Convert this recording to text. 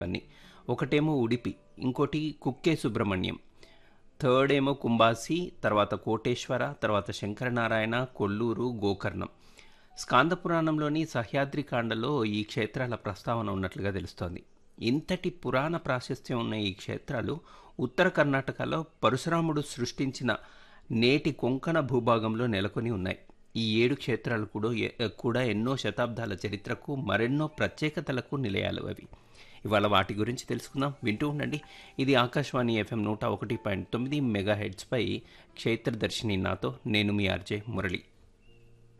అన్ని ఒకటేమో ఉడిపి ఇంకోటి కుక్కే సుబ్రహ్మణ్యం థర్డ్ ఏమో కుంబాసి తర్వాత కోటేశ్వర తర్వాత శంకరనారాయణ కొల్లూరు గోకర్ణం స్కాంద పురాణంలోని సహ్యాద్రి కాండలో ఈ క్షేత్రాల ప్రస్తావన ఉన్నట్లుగా తెలుస్తోంది ఇంతటి పురాణ ప్రాశస్త్యం ఉన్న ఈ క్షేత్రాలు ఉత్తర కర్ణాటకలో పరశురాముడు సృష్టించిన నేటి కొంకణ భూభాగంలో నెలకొని ఉన్నాయి ఈ ఏడు క్షేత్రాలు కూడా ఎ- కూడా ఎన్నో శతాబ్దాల చరిత్రకు మరెన్నో ప్రత్యేకతలకు నిలయాలు అవి ఇవాళ వాటి గురించి తెలుసుకుందాం వింటూ ఉండండి ఇది ఆకాశవాణి ఎఫ్ఎం నూట ఒకటి పాయింట్ తొమ్మిది మెగా హెడ్స్పై క్షేత్రదర్శిని నాతో నేను మీ ఆర్జే మురళి